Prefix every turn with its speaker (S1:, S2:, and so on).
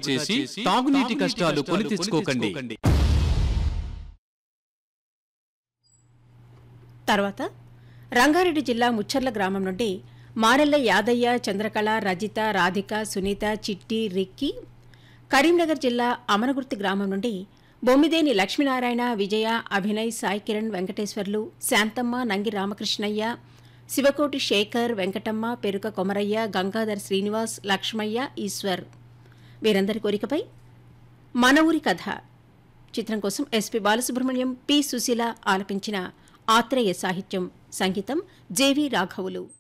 S1: చేసి తాగునీటి కష్టాలు కొని తెచ్చుకోకండి
S2: తర్వాత రంగారెడ్డి జిల్లా ముచ్చర్ల గ్రామం నుండి మారెల్ల యాదయ్య చంద్రకళ రజిత రాధిక సునీత చిట్టి రిక్కి కరీంనగర్ జిల్లా అమనగుర్తి గ్రామం నుండి బొమ్మిదేని లక్ష్మీనారాయణ విజయ అభినయ్ సాయి కిరణ్ వెంకటేశ్వర్లు శాంతమ్మ నంగి రామకృష్ణయ్య శివకోటి శేఖర్ వెంకటమ్మ పెరుక కొమరయ్య గంగాధర్ శ్రీనివాస్ లక్ష్మయ్య ఈశ్వర్ వీరందరి కోరికపై మన ఊరి కథ చిత్రం కోసం ఎస్పి బాలసుబ్రహ్మణ్యం పి సుశీల ఆలపించిన ఆత్రేయ సాహిత్యం సంగీతం జేవి రాఘవులు